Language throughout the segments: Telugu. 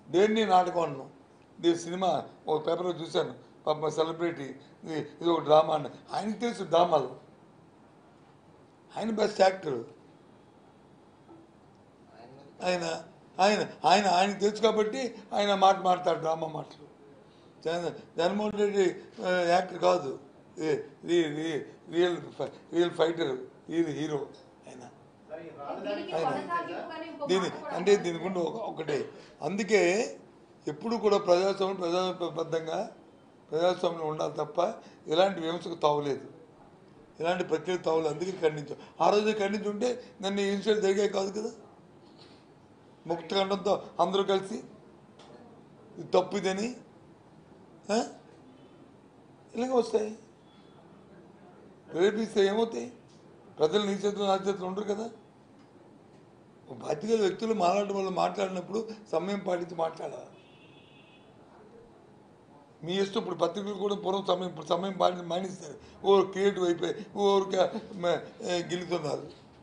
దేన్ని నాటకం అన్నాం ఇది సినిమా ఒక పేపర్లో చూశాను పాప సెలబ్రిటీ ఇది ఇది ఒక డ్రామా అని ఆయనకి తెలుసు డ్రామాలు ఆయన బెస్ట్ యాక్టర్ ఆయన ఆయన ఆయన ఆయనకు తెలుసు కాబట్టి ఆయన మాట మాట్లాడు డ్రామా మాటలు జగన్ జగన్మోహన్ రెడ్డి ఆ, యాక్టర్ కాదు ఈ- ఈ- ఈ- రియల్ ఫై- రియల్ ఫైటర్ రియల్ హీరో ఆయన మరి రాజధాని దీనికి కొనసాగింపుగానే ఇంకో దీని మాట కూడా అంటే దీని గుండా ఒక- ఒకటే అందుకే ఎప్పుడు కూడా ప్రజాస్వామ్యం ప్రజాబద్ధంగా ప్రజాస్వామ్యం ఉండాలి తప్ప ఇలాంటి విమర్శకు తావులేదు ఇలాంటి ప్రక్రియ తావులేదు అందుకే ఖండించాం ఆ రోజే ఖండించుంటే నన్ను ఇన్సిడెంట్ జరిగాయి కాదు కదా ముక్త ఖండంతో అందరూ కలిసి ఇది తప్పు ఇదని ఆ? ఇలాగే వస్తాయి ప్రేరేపిస్తే ఏమవుతాయి ప్రజలు నీ చేతులు నా చేతులు ఉండరు కదా ఒక బాధ్యత గల వ్యక్తులు మాట్లాడడం వల్ల మాట్లాడినప్పుడు సమయం పాటించి మాట్లాడాలి మీ ఇష్టం ఇప్పుడు పత్రికలు కూడా పూర్వం సమయం ఇప్పుడు సమయం పాటించి మానేస్తారు ఓ క్రియేటివ్ అయిపోయి ఊరికే మ- ఏ, గిలుతున్నారు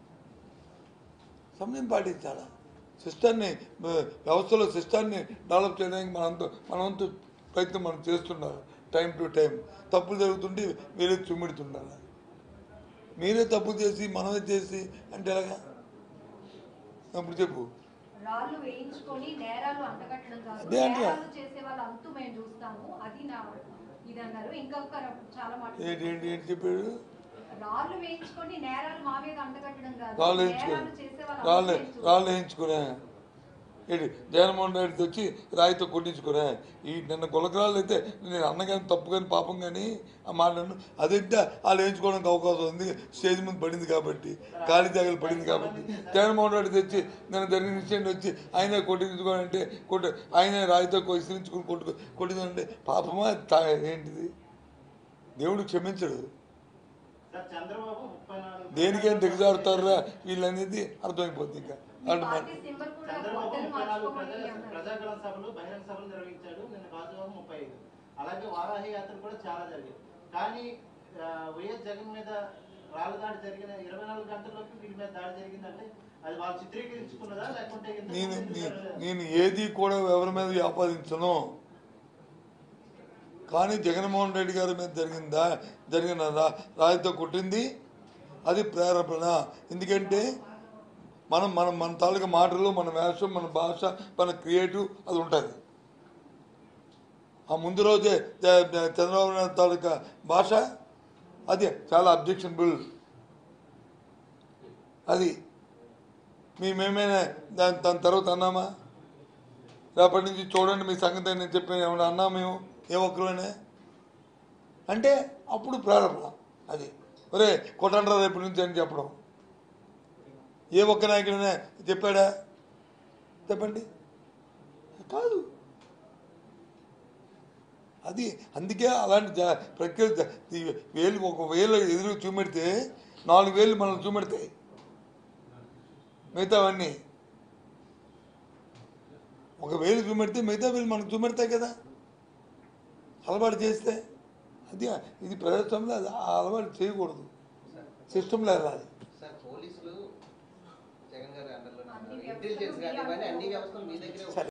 సమయం పాటించాలా సిస్టాన్ని మ- వ్యవస్థలో సిస్టాన్ని డెవలప్ చేయడానికి మనంతా మనంతా ప్రయత్నం మనం చేస్తున్నారు టైం టు టైం తప్పులు జరుగుతుంటే మీరే చుమ్మిడుతున్నారు మీరే తప్పు చేసి మనమే చేసి అంటే ఎలాగా అప్పుడు చెప్పు రాళ్ళు వేయించుకొని నేరాలు అంటగట్టడం కాదు అదే అంటున్నా. నేరాలు చేసే వాళ్ళ అంతు మేము చూస్తాము అది నా ఇది అన్నారు ఇంకొక చాలా మాట ఏంటి ఏంటి ఏంటి చెప్పాడు రాళ్ళు వేయించుకొని నేరాలు మా మీద అంటగట్టడం కాదు రాళ్ళు నేరాలు వేయించుకుని చేసే వాళ్ళ రాళ్ళు అంతు మేము చూస్తాము. రాళ్ళు వేయించుకునే ఏంటి జగన్మోహన్ రెడ్డి వచ్చి రాయితో కొట్టించుకునే ఈ నిన్న గులకరాళ్ళు అయితే నేను అన్నగాని తప్పు కానీ పాపం కానీ ఆ మాటను అదంటే వాళ్ళు వేయించుకోవడానికి అవకాశం ఉంది స్టేజ్ ముందు పడింది కాబట్టి ఖాళీ జాగాలు పడింది కాబట్టి జగన్మోహన్ రెడ్డి తెచ్చి నేను జరిగిన ఇన్సిడెంట్ వచ్చి ఆయనే కొట్టించుకోవాలంటే కొట్టు ఆయనే రాయితో విసిరించుకుని కొట్టు కొట్టిందంటే పాపమా తా- ఏంటిది దేవుడు క్షమించడు సార్ చంద్రబాబు ముప్పై నాలుగు దేనికేం దిగజారుతారా వీళ్ళనేది అర్థమైపోతుంది ఇంకా మీ అంటే పార్టీ మన- సింబల్ కూడా చంద్రబాబు బట్టలు ముప్పై నాలుగు మార్చుకోమని ప్రజా అన్నారు. ప్రజాగళ సభలు బహిరంగ సభలు నిర్వహించాడు నిన్న గాజువాక ముప్పై ఐదు అలాగే వారాహి యాత్రలు కూడా చాలా జరిగాయి కానీ ఆ, వైఎస్ జగన్ మీద రాళ్ళ దాడి జరిగిన ఇరవై నాలుగు గంటల్లోకి వీళ్ళ మీద దాడి జరిగిందంటే అది వాళ్ళు చిత్రీకరించుకున్నదా లేకుంటే ఇంతకు నేను ముందు నే- జరగలేదా? నేను ఏది కూడా ఎవరి మీద ఆపాదించను కానీ జగన్మోహన్ రెడ్డి గారి మీద జరిగిందా జరిగిన రా- రాయితో కొట్టింది అది ప్రేరేపణ ఎందుకంటే మనం మనం మన తాలూకా మాటలు మన వేషం మన భాష మన క్రియేటివ్ అది ఉంటుంది ఆ ముందు రోజే జ- జ- చంద్రబాబు నాయుడు తాలూకా భాష అది చాలా అబ్జెక్షనబుల్ అది మేమేమైనా దాని దాని తర్వాత అన్నామా రేపటి నుంచి చూడండి మీ సంగతి అని నేను చెప్పాను ఏమన్నా అన్నా మేము ఏ ఒక్కరైనా అంటే అప్పుడు ప్రారంభం అది ఒరే కొట్టండ్రా రేపటి నుంచి అని చెప్పడం ఏ ఒక్క నాయకుడైనా చెప్పాడా చెప్పండి కాదు అది అందుకే అలాంటి జా- ప్రక్రియ జ- ఈ వేలు ఒక వేలు ఎదురు చూపెడితే నాలుగు వేలు మనం చూపెడతాయి మిగతావన్నీ ఒక వేలు చూపెడితే మిగతా వేలు మనకు చూపెడతాయి కదా అలవాటు చేస్తే అది ఇది ప్రజాస్వామ్యంలో అది ఆ అలవాటు చేయకూడదు సిస్టంలో వెళ్ళాలి సార్ పోలీసులు జగన్ గారి అండర్లో అన్ని ఇంటెలిజెన్స్ వ్యవస్థలు కానివ్వండి అన్ని వ్యవస్థలు మీ దగ్గరే సరే